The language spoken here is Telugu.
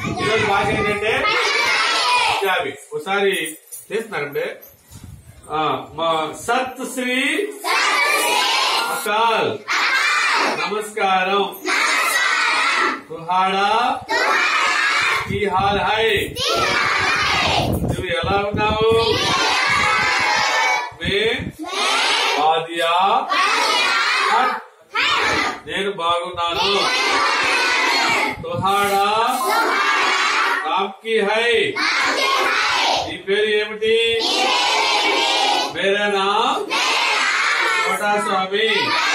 ఈరోజు భాష ఏంటంటే పంజాబీ ఒకసారి చేస్తున్నారంటే ఆ, మా సత్ శ్రీ అకాల్ నమస్కారం తుహాడా की हाल है నువ్వు ఎలా ఉన్నావు మే బాదియా హట్. నేను బాగున్నాను తుహాడా ఆప్కి హై నీ పేరు ఏమిటి మేరా నామ్ కోటా స్వామి